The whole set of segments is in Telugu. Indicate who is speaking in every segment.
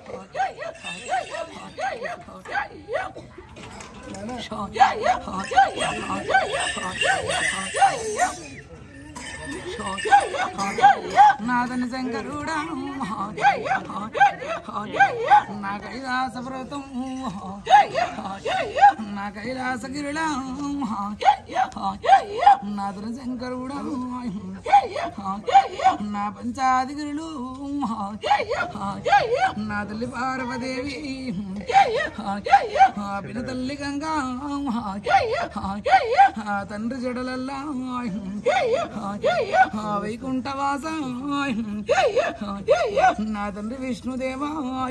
Speaker 1: నాదన శంకరుడా నా కైలాస వ్రతం నా కైలాస గిరుడా నాదన శంకరుడా నా పంచాదిగిరులు నా తల్లి పార్వదేవి ఆ పిన తల్లి గంగా ఆ తండ్రి జడలల్లా ఆ వైకుంఠవాస నా తండ్రి విష్ణుదేవా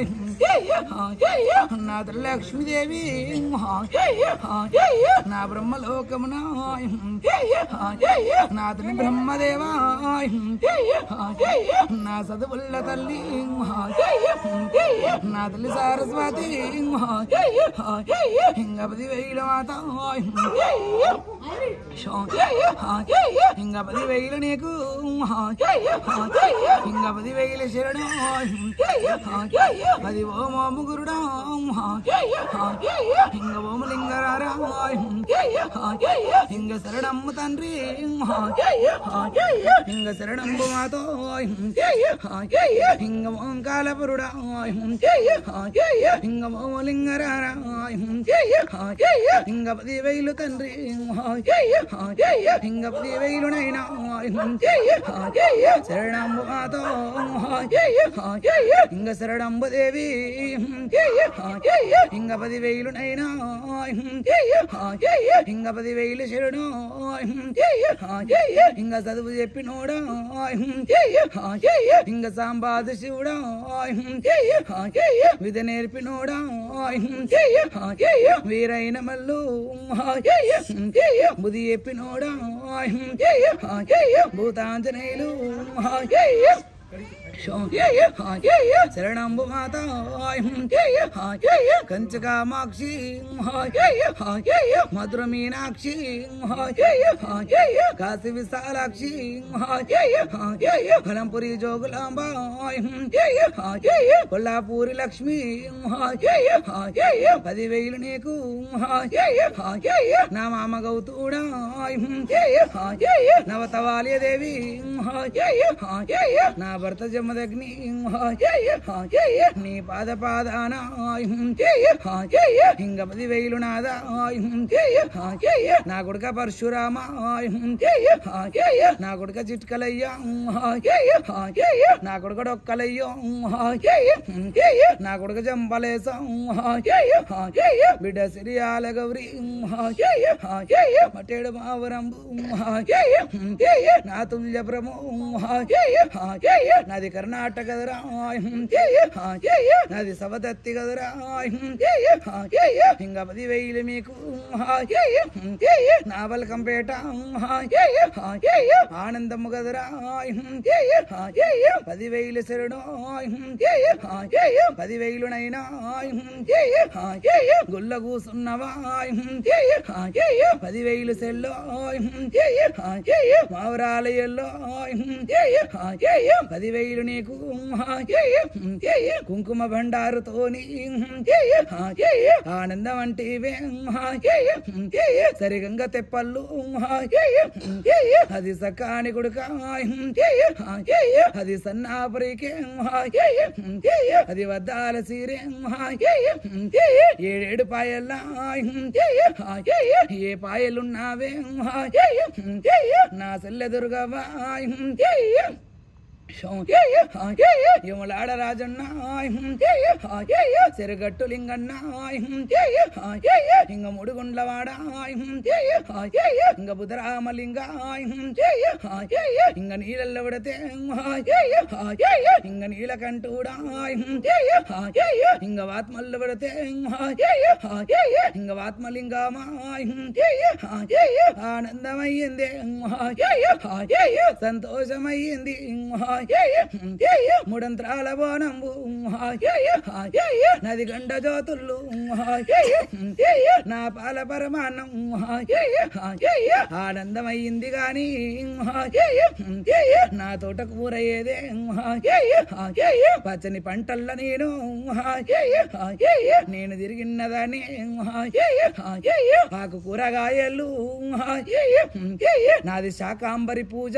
Speaker 1: నా తల్లి లక్ష్మీదేవి నా బ్రహ్మలోకమున నా తల్లి బ్రహ్మదేవా నా చదువుల్ల తల్లి నా తల్లి సరస్వతి ఇంకా పది వేల మాత ఇంకా పది వేలు నీకు ఇంకా పది వేల శరణు అది ఓమో ముగురుడా ఇంక ఓము లింగరారా ఇంక శరణమ్ము తండ్రి ఇంక శరణంబు మాతో ఇంక ఓంకాలపురుడా ఇంక ఓము లింగరారా ఇంక పది వేలు తండ్రి ఇంక పది వేలునైనా శరణంబు మాతో ఇంక శరణంబు దేవి ఇంక పది వేలునైనా ఇంక పది వేలు శరణు ఇంక చదువు చెప్పినోడా ఇంక సాంబాదు శివుడా విధ నేర్పినోడా వీరైన మల్లు బుద్ధి చెప్పినోడా భూతాంజనేయులు శరణంబు మాత కంచకామాక్షి మధుర మీనాక్షి కాశీ విశాలాక్షి ఫలంపురి జోగులాంబ కొల్లాపూరి లక్ష్మి పదివేలు నీకు నా మామ గౌతుడా నవతవాల్య దేవి నా భర్త జమదగ్ని నీ పాద పాదాన ఇంక పది వేలు నాదా నా కొడుక పరశురామ నా కొడుక చిట్కలయ్యా నా కొడుక డొక్కలయ్యో నా కొడుక జంపలేసా బిడ్డ సిరియాల గౌరి మటేడు మావరంబు నా తుల్య ప్రమో నాది కర్ణాటక కదరా నాది సవదత్తి కదరా ఇంకా పది వేలు మీకు నా బల్కంపేట ఆనందము కదరా పది వేలు శరణు పది వేలునైనా గుల్ల కూసున్నవా పది వేలు సెల్లో మావరాలయల్లో పది వేలు నీకు కుంకుమ భండారుతోని ఆనందం అంటే సరిగంగ తెప్పల్లు అది సకాని కొడుక అది సన్నాపరికే అది వద్దాల సీరే ఏడేడు పాయల్లా ఏ పాయలున్నావే నా సెల్లె దుర్గవా యములాడ రాజన్న చెరగట్టు లింగన్న ఇంగ ముడుగుండ్లవాడ ఇంగ బుధరామలింగ ఇంగ నీళ్ళల్లో విడతే ఇంగ నీలకంఠుడా ఇంగ వాత్మల్లో విడతే ఇంగ వాత్మలింగమా ఆనందమయ్యింది సంతోషమయ్యింది ముడంత్రాల బోనంబు నది గండ జ్యోతులు నా పాల పరమాన్నం ఆనందమయ్యింది గాని నా తోట కూర ఏదే పచ్చని పంటల్ల నేను నేను తిరిగిన్నదని ఆకు కూరగాయలు నాది శాకాంబరి పూజ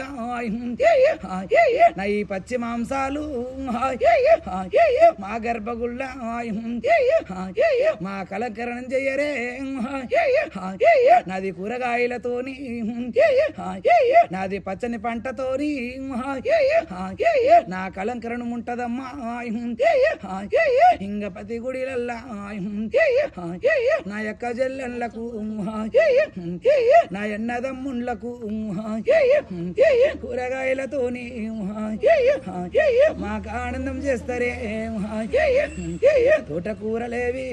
Speaker 1: నా ఈ పచ్చి మాంసాలు మా గర్భగుళ్ళ మా కలకరణం చెయ్యరే నాది కూరగాయలతోని నాది పచ్చని పంటతోని నా కలంకరణం ఉంటదమ్మా ఇంగ పతి గుడిలల్లా నా యొక్క జల్లెళ్లకు నా ఎన్నదమ్ముళ్లకు కూరగాయలతోని మాకు ఆనందం చేస్తారే తోట కూరలేవి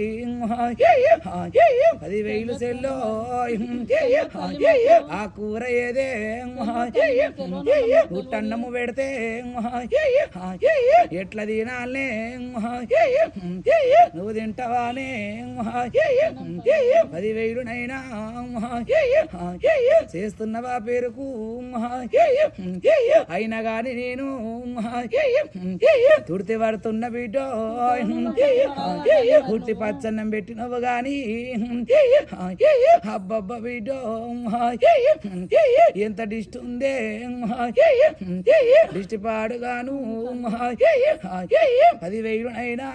Speaker 1: పదివేలు సెల్లో ఆ కూర ఏదే పుట్టన్నము పెడితే ఎట్లా తినాలే నువ్వు తింటావానే పదివేలునైనా చేస్తున్నవా పేరుకు అయినా గాని నేను తుడితి పడుతున్న బిడ్డ పుట్టి పచ్చన్నం పెట్టినవు గాని అబ్బబ్బ బిడ్డ ఎంత డిస్ట్ ఉందే దిష్టి పాడుగాను పదివేలునైనా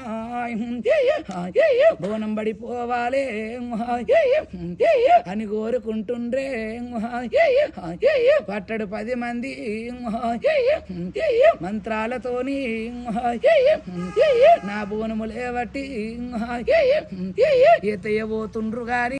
Speaker 1: బోనం పడిపోవాలే అని కోరుకుంటుండ్రే పట్టడు పది మంది మంత్రాలతోని నా బోనములేవట్టి ఎత్తయ్యబోతుండ్రు గాని